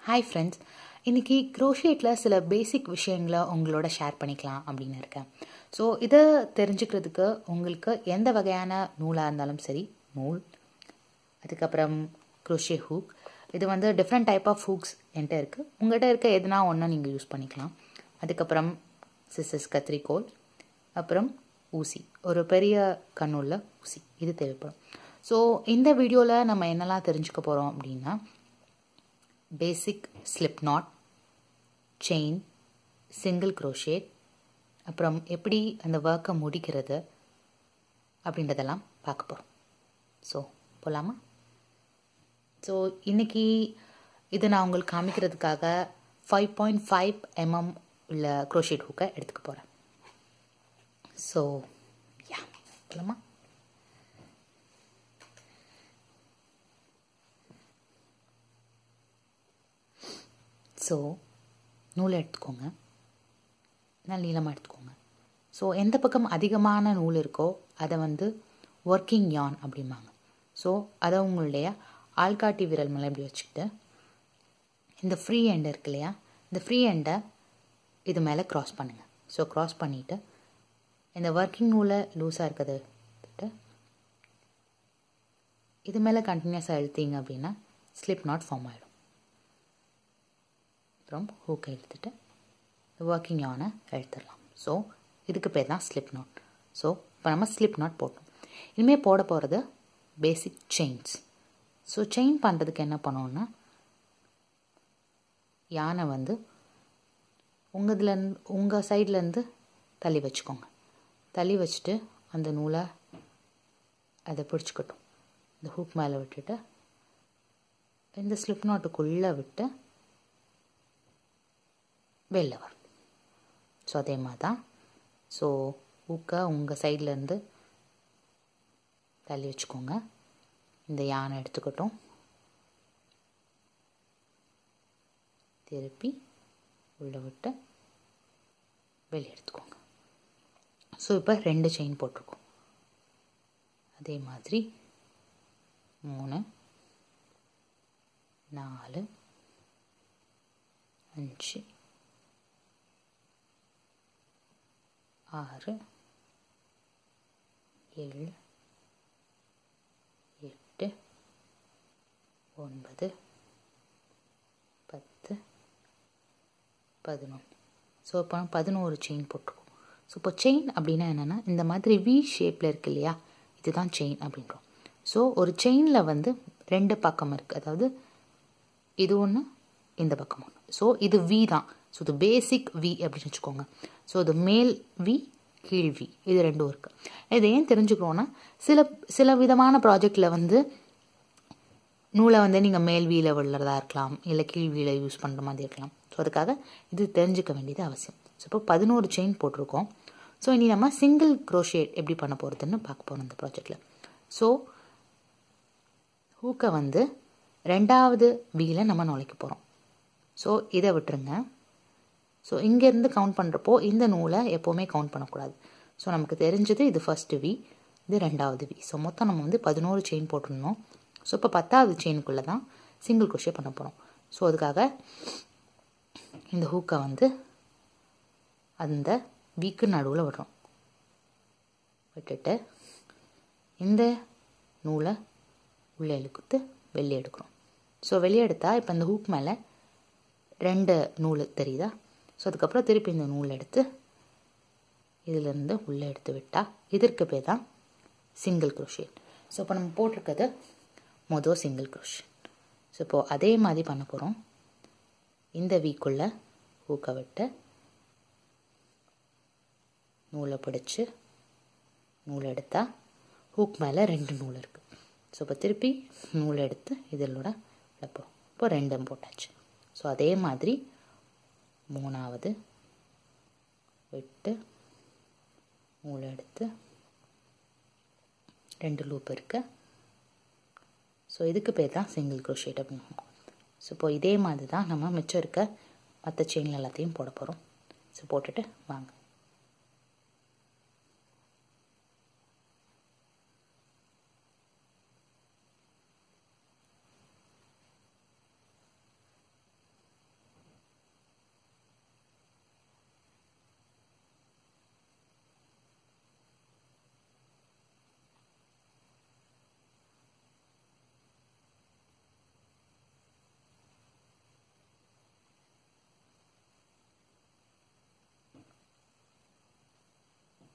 hi friends இன்றைக்கி க்ரோஷேட்டில் சில பேசிக் விஷயங்களை உங்களோட ஷேர் பண்ணிக்கலாம் அப்படின்னு இருக்கேன் ஸோ இதை தெரிஞ்சுக்கிறதுக்கு உங்களுக்கு எந்த வகையான நூலாக இருந்தாலும் சரி நூல் அதுக்கப்புறம் க்ரோஷே ஹூக் இது வந்து டிஃப்ரெண்ட் டைப் ஆஃப் ஹூக்ஸ் என்கிட்ட இருக்குது உங்கள்கிட்ட இருக்க எதுனா ஒன்று நீங்கள் யூஸ் பண்ணிக்கலாம் அதுக்கப்புறம் சிசஸ் கத்திரிக்கோல் அப்புறம் ஊசி ஒரு பெரிய கண்ணுள்ள ஊசி இது தேவைப்படும் ஸோ இந்த வீடியோவில் நம்ம என்னெல்லாம் தெரிஞ்சுக்க போகிறோம் அப்படின்னா basic slip knot chain single crochet அப்புறம் எப்படி அந்த ஒர்க்கை முடிக்கிறது அப்படின்றதெல்லாம் பார்க்க போகிறோம் ஸோ போகலாமா ஸோ இன்றைக்கி இது நான் உங்களுக்கு காமிக்கிறதுக்காக ஃபைவ் பாயிண்ட் ஃபைவ் எம்எம் உள்ள க்ரோஷேட் ஹூக்கை எடுத்துக்க போகிறேன் ஸோ யா போகலாமா ஸோ நூல் எடுத்துக்கோங்க நல்ல நீளமாக எடுத்துக்கோங்க ஸோ எந்த பக்கம் அதிகமான நூல் இருக்கோ அதை வந்து ஒர்க்கிங் யான் அப்படிம்பாங்க ஸோ அதை உங்களுடைய ஆள்காட்டி விரல் மேலே இப்படி வச்சுக்கிட்டு இந்த ஃப்ரீ எண்ட் இருக்கு இல்லையா இந்த ஃப்ரீ எண்டை இது மேலே க்ராஸ் பண்ணுங்கள் ஸோ க்ராஸ் பண்ணிவிட்டு இந்த ஒர்க்கிங் நூலை லூஸாக இருக்கிறது இது மேலே கண்டினியூஸாக எழுத்தீங்க அப்படின்னா ஸ்லிப் நாட் ஃபார்ம் ஆகிடும் அப்புறம் ஹூக்கை எடுத்துகிட்டு ஒர்க்கிங் ஆனை எடுத்துடலாம் ஸோ இதுக்கு பேர் தான் ஸ்லிப் நாட் ஸோ இப்போ நம்ம ஸ்லிப் நாட் போட்டோம் இனிமேல் போட போகிறது பேசிக் செயின்ஸ் ஸோ செயின் பண்ணுறதுக்கு என்ன பண்ணோன்னா யானை வந்து உங்கள் இதுலேருந்து உங்கள் சைட்லேருந்து தள்ளி வச்சுக்கோங்க தள்ளி வச்சுட்டு அந்த நூலை அதை பிடிச்சிக்கட்டும் இந்த ஹூக் மேலே விட்டுட்டு இந்த ஸ்லிப் நாட்டுக்குள்ளே விட்டு வெளில வரும் ஸோ அதே மாதிரி தான் ஸோ ஊக்கை உங்கள் சைட்லேருந்து தள்ளி வச்சுக்கோங்க இந்த யானை எடுத்துக்கட்டும் திருப்பி உள்ளே விட்டு வெளியே எடுத்துக்கோங்க ஸோ இப்போ ரெண்டு செயின் போட்டிருக்கோம் அதே மாதிரி மூணு நாலு அஞ்சு ஆறு ஏழு எட்டு ஒன்பது பத்து பதினொன்று ஸோ இப்போ பதினோரு செயின் போட்டிருக்கோம் ஸோ இப்போ செயின் அப்படின்னா என்னென்னா இந்த மாதிரி வி ஷேப்பில் இருக்கு இல்லையா இதுதான் செயின் அப்படின்றோம் ஸோ ஒரு செயினில் வந்து ரெண்டு பக்கம் இருக்குது அதாவது இது ஒன்று இந்த பக்கம் ஒன்று ஸோ இது வி தான் ஸோ இது பேசிக் வி அப்படின்னு வச்சுக்கோங்க ஸோ இது மேல் வி கீழ் வி இது ரெண்டும் இருக்குது இதை ஏன் தெரிஞ்சுக்கிறோன்னா சில சில விதமான ப்ராஜெக்டில் வந்து நூலை வந்து நீங்கள் மேல் வீல விழுறதா இருக்கலாம் இல்லை கீழ் வீல யூஸ் பண்ணுற மாதிரி இருக்கலாம் ஸோ அதுக்காக இது தெரிஞ்சுக்க வேண்டியது அவசியம் ஸோ இப்போ பதினோரு செயின் போட்டிருக்கோம் ஸோ இனி நம்ம சிங்கிள் க்ரோஷேட் எப்படி பண்ண போகிறதுன்னு பார்க்க போகிறோம் இந்த ப்ராஜெக்டில் ஸோ ஹூக்கை வந்து ரெண்டாவது வீல நம்ம நுழைக்க போகிறோம் ஸோ இதை விட்டுருங்க ஸோ இங்கேருந்து கவுண்ட் பண்ணுறப்போ இந்த நூலை எப்போவுமே கவுண்ட் பண்ணக்கூடாது ஸோ நமக்கு தெரிஞ்சது இது ஃபஸ்ட்டு வி இது ரெண்டாவது வி ஸோ மொத்தம் நம்ம வந்து பதினோரு செயின் போட்டிருந்தோம் ஸோ இப்போ பத்தாவது செயினுக்குள்ளே தான் சிங்கிள் குரோஷே பண்ண போகிறோம் ஸோ அதுக்காக இந்த ஹூக்கை வந்து அந்த வீக்கு நடுவில் விடுறோம் விட்டுட்டு இந்த நூலை உள்ளே இழுக்குத்து வெளியே எடுக்கிறோம் ஸோ வெளியே எடுத்தால் இப்போ இந்த ஹூக் மேலே ரெண்டு நூல் தெரியுதா ஸோ அதுக்கப்புறம் திருப்பி இந்த நூல் எடுத்து இதிலேருந்து உள்ளே எடுத்து விட்டால் இதற்கு பேர் தான் சிங்கிள் குரோஷேட் ஸோ இப்போ நம்ம போட்டிருக்கிறது மொதல் சிங்கிள் குரோஷேட் ஸோ இப்போது அதே மாதிரி பண்ண போகிறோம் இந்த வீக்குள்ளே ஊக்க விட்டு நூலை பிடிச்சி நூல் எடுத்தால் ஹூக் மேலே ரெண்டு நூல் இருக்குது ஸோ இப்போ திருப்பி நூல் எடுத்து இதனோட விடப்போம் இப்போ ரெண்டும் போட்டாச்சு ஸோ அதே மாதிரி மூணாவது விட்டு நூல் எடுத்து ரெண்டு லூப் இருக்கு ஸோ இதுக்கு பேர் தான் சிங்கிள் க்ரோஷேட் அப்படின்னு ஸோ இப்போ இதே மாதிரி தான் நம்ம மிச்சம் இருக்க மற்ற செயின் எல்லாத்தையும் போட போகிறோம் ஸோ போட்டுட்டு வாங்க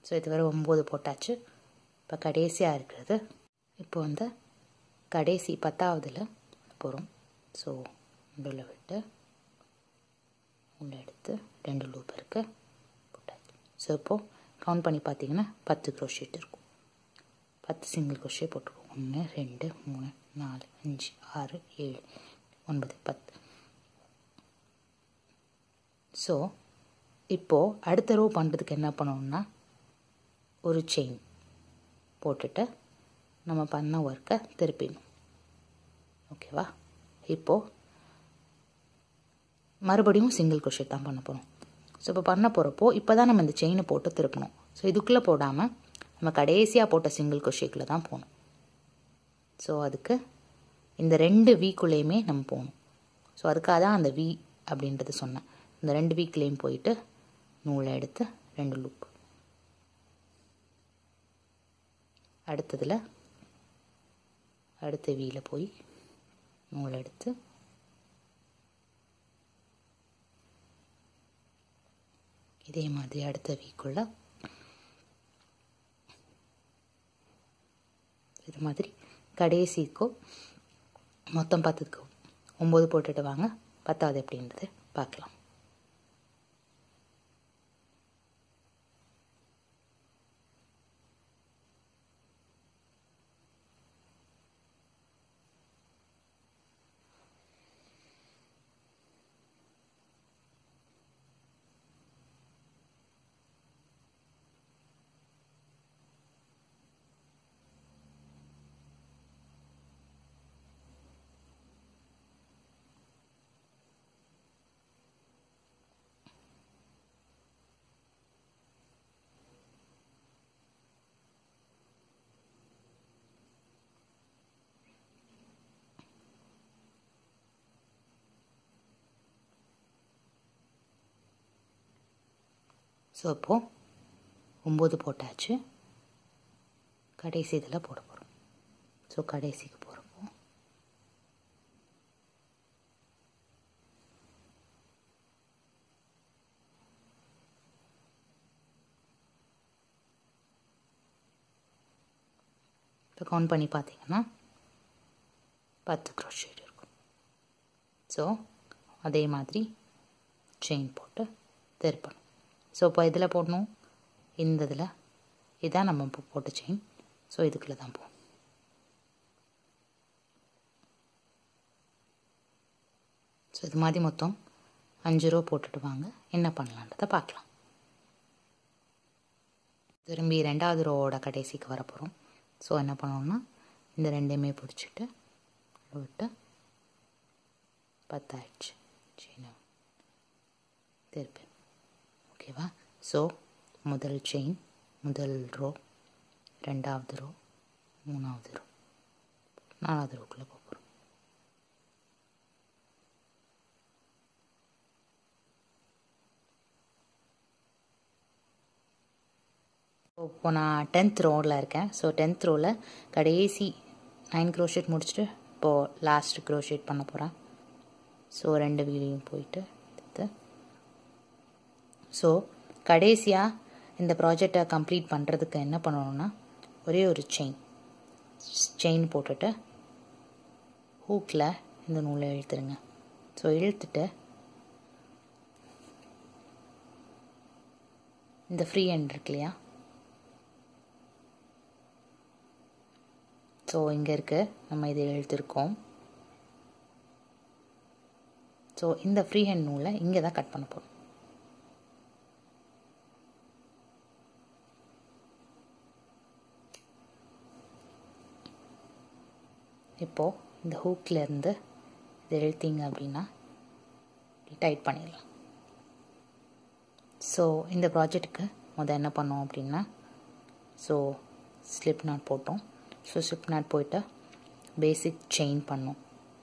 ஸோ இது வரை ஒம்பது போட்டாச்சு இப்போ கடைசியாக இருக்கிறது இப்போ வந்து கடைசி பத்தாவதில் போகிறோம் ஸோ நடுவில் விட்டு உள்ளே எடுத்து ரெண்டு லூப் இருக்குது போட்டாச்சு ஸோ இப்போது கவுண்ட் பண்ணி பார்த்தீங்கன்னா பத்து க்ரோஷீட் இருக்கும் பத்து சிங்கிள் க்ரோஷே போட்டிருக்கோம் ஒன்று ரெண்டு மூணு நாலு அஞ்சு ஆறு ஏழு ஒன்பது பத்து ஸோ இப்போது அடுத்த ரோ பண்ணுறதுக்கு என்ன பண்ணணும்னா ஒரு செயின் போட்டுட்டு நம்ம பண்ண ஒர்க்கை திருப்பிடணும் ஓகேவா இப்போது மறுபடியும் சிங்கிள் குரோஷேட் தான் பண்ண போகிறோம் ஸோ இப்போ பண்ண போகிறப்போ இப்போ தான் நம்ம இந்த செயினை போட்டு திருப்பணும் ஸோ இதுக்குள்ளே போடாமல் நம்ம கடைசியாக போட்ட சிங்கிள் குரோஷேக்கில் தான் போகணும் ஸோ அதுக்கு இந்த ரெண்டு வீக்குள்ளேயுமே நம்ம போகணும் ஸோ அதுக்காக தான் அந்த வி அப்படின்றது சொன்னேன் இந்த ரெண்டு வீக்லேயும் போயிட்டு நூலை எடுத்து ரெண்டு லூப் அடுத்ததில் அடுத்த வீயில் போய் நூல் எடுத்து இதே மாதிரி அடுத்த வீக்குள்ள இது மாதிரி கடைசிக்கோ மொத்தம் பத்துக்கு ஒம்பது போட்டுட்டு வாங்க பத்தாவது எப்படின்றது பார்க்கலாம் ஸோ இப்போது ஒம்பது போட்டாச்சு கடைசி இதில் போட போகிறோம் ஸோ கடைசிக்கு போகிறப்போ இப்போ கவுண்ட் பண்ணி பார்த்தீங்கன்னா பத்து க்ரோஷேட் இருக்கும் ஸோ அதே மாதிரி செயின் போட்டு திருப்பணும் ஸோ இப்போ இதில் போடணும் இந்த இதில் இதான் நம்ம இப்போ போட்ட செயின் ஸோ இதுக்குள்ளே தான் போகணும் ஸோ இது மாதிரி மொத்தம் அஞ்சு ரூபா போட்டுட்டு வாங்க என்ன பண்ணலான்றதை பார்க்கலாம் திரும்பி ரெண்டாவது ரோவோட கடைசிக்கு வர போகிறோம் ஸோ என்ன பண்ணணும்னா இந்த ரெண்டையுமே பிடிச்சிட்டு விட்டு பத்தாயிடுச்சு செயின் திருப்பி ஓகேவா ஸோ முதல் செயின் முதல் ரோ ரெண்டாவது ரோ மூணாவது ரோ நாலாவது ரோக்குள்ளே போகிறோம் இப்போ நான் டென்த் ரோவில் இருக்கேன் ஸோ டென்த் ரோவில் கடைசி நைன் க்ரோஷேட் முடிச்சுட்டு இப்போது லாஸ்ட் க்ரோஷேட் பண்ண போகிறேன் ஸோ ரெண்டு வீலையும் போயிட்டு எடுத்து ஸோ கடைசியாக இந்த ப்ராஜெக்டை கம்ப்ளீட் பண்ணுறதுக்கு என்ன பண்ணணும்னா ஒரே ஒரு செயின் செயின் போட்டுட்டு ஹூக்கில் இந்த நூலை இழுத்துருங்க ஸோ இழுத்துட்டு இந்த ஃப்ரீ ஹேண்ட் இருக்கு இல்லையா ஸோ இங்கே இருக்குது நம்ம இதை இழுத்துருக்கோம் ஸோ இந்த ஃப்ரீ ஹேண்ட் நூலை இங்கே தான் கட் பண்ண போகிறோம் இப்போது இந்த ஹூக்லேருந்து இது இழுத்தீங்க அப்படின்னா டைட் பண்ணிடலாம் ஸோ இந்த ப்ராஜெக்ட்டுக்கு முதல் என்ன பண்ணோம் அப்படின்னா ஸோ ஸ்லிப் நாட் போட்டோம் ஸோ ஸ்லிப் நாட் போயிட்டு பேசிக் செயின் பண்ணோம்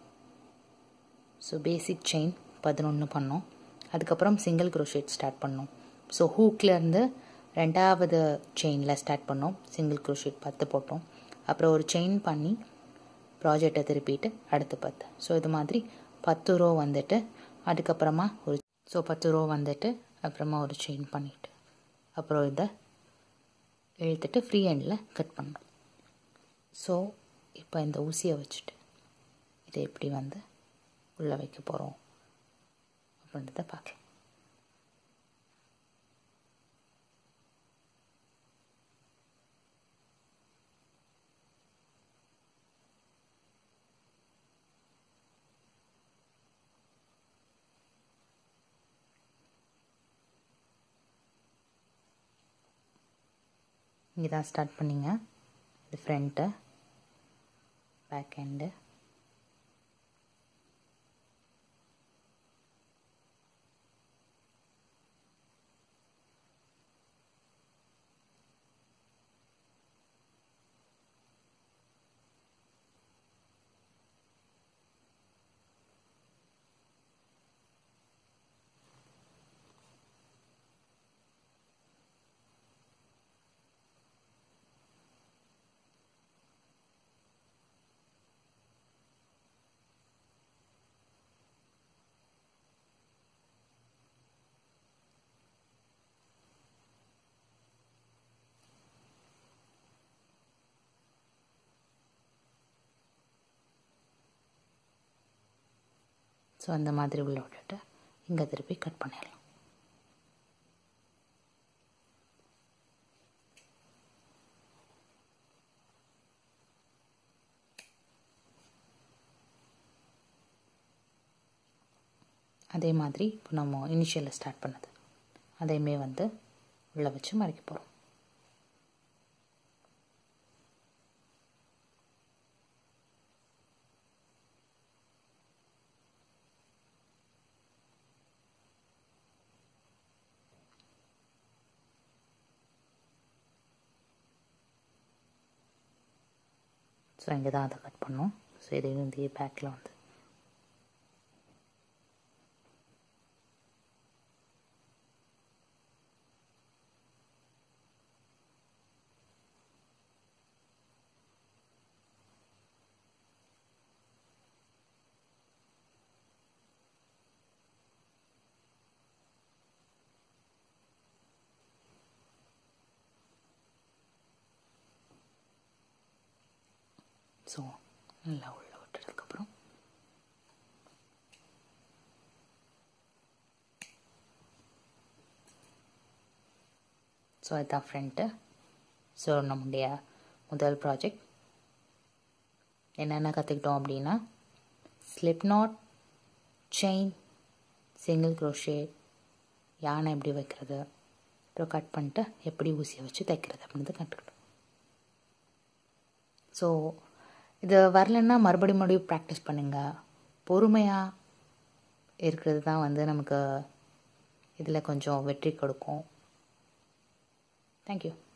ஸோ பேசிக் செயின் பதினொன்று பண்ணோம் அதுக்கப்புறம் சிங்கிள் க்ரோஷேட் ஸ்டார்ட் பண்ணோம் ஸோ ஹூக்லேருந்து ரெண்டாவது செயினில் ஸ்டார்ட் பண்ணோம் சிங்கிள் க்ரோஷேட் பத்து போட்டோம் அப்புறம் ஒரு செயின் பண்ணி ப்ராஜெக்டை திருப்பிட்டு அடுத்து பத்து ஸோ இது மாதிரி பத்து ரோ வந்துட்டு அதுக்கப்புறமா ஒரு ஸோ பத்து ரோ வந்துட்டு அப்புறமா ஒரு செயின் பண்ணிவிட்டு அப்புறம் இதை இழுத்துட்டு ஃப்ரீ ஹேண்டில் கட் பண்ணணும் ஸோ இப்போ இந்த ஊசியை வச்சுட்டு இதை எப்படி வந்து உள்ளே வைக்க போகிறோம் அப்படின்றத பார்க்கலாம் இங்கே தான் ஸ்டார்ட் பண்ணிங்க இது ஃப்ரண்ட்டு பேக் எண்டு ஸோ அந்த மாதிரி உள்ள விட்டுட்டு இங்கே திருப்பி கட் பண்ணிடலாம் அதே மாதிரி இப்போ நம்ம இனிஷியலில் ஸ்டார்ட் பண்ணது அதையுமே வந்து உள்ளே வச்சு மறைக்க போகிறோம் ஸோ இங்கே தான் அதை கட் பண்ணோம் ஸோ இதையும் இந்த பேக்கில் வந்து ஸோ நல்லா உள்ள விட்டதுக்கப்புறம் ஸோ அதுதான் ஃப்ரண்ட்டு ஸோ நம்முடைய முதல் ப்ராஜெக்ட் என்னென்ன கற்றுக்கிட்டோம் அப்படின்னா slip knot chain single crochet யானை எப்படி வைக்கிறது அப்புறம் கட் பண்ணிட்டு எப்படி ஊசியை வச்சு தைக்கிறது அப்படின்றத கற்றுக்கிட்டோம் ஸோ இது வரலன்னா மறுபடியும் மறுபடியும் ப்ராக்டிஸ் பண்ணுங்கள் பொறுமையாக இருக்கிறது தான் வந்து நமக்கு இதில் கொஞ்சம் வெற்றி கொடுக்கும் தேங்க்யூ